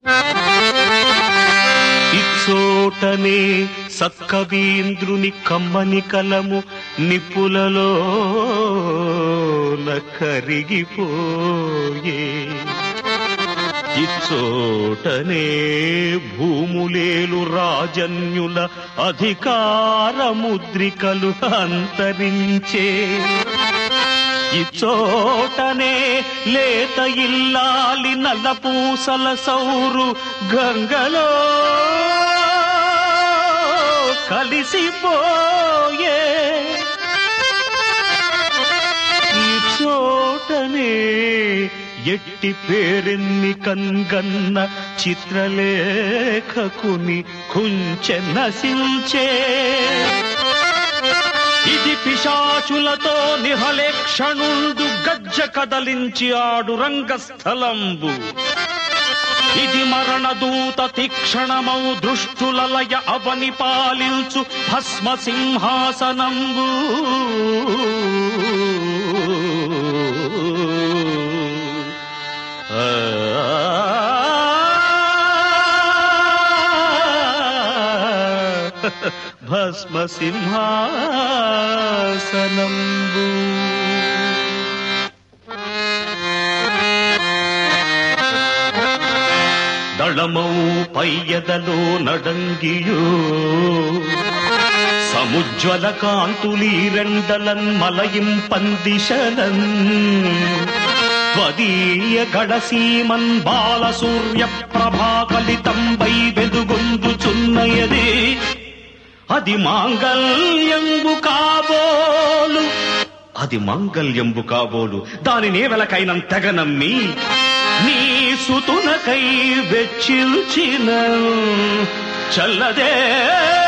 ఇచ్చోటనే సక్కవీంద్రుని కమ్మని కలము నిప్పులలో కరిగిపోయే ఇచ్చోటనే భూములేలు రాజన్యుల అధికార ముద్రికలు అంతరించే ఇచ్చోటనే లేత ఇల్లాలి నల్లపూసల సౌరు గంగలో కలిసిపోయే ఈ చోటనే ఎట్టి పేరెన్ని కన్గన్న చిత్రలేఖకుని కుంచె నశించే ఇది పిశాచులతో నిహలేక్షణుండు గజ్జ కదలించి ఆడు రంగస్థలంబు ఇది మరణదూత తీక్షణమౌ దృష్టులలయ అవని పాలించు భస్మ సింహాసనంబు భస్మ సింహాసనంబు దళమౌ పయ్యదలో నడంగియో సముజ్వల కాంతులీరెండలన్ మలయిం పందిశలన్ స్వదీయ గడసీమన్ బాల సూర్య ప్రభాకలితంబై వెదుగొందుచున్నయది అది మాంగల్యంబు కాబోలు అది మాంగల్యంబు కాబోలు దానినే వెలకైనం తెగ నమ్మి నీ సుతునకై వెచ్చిల్చిన చల్లదే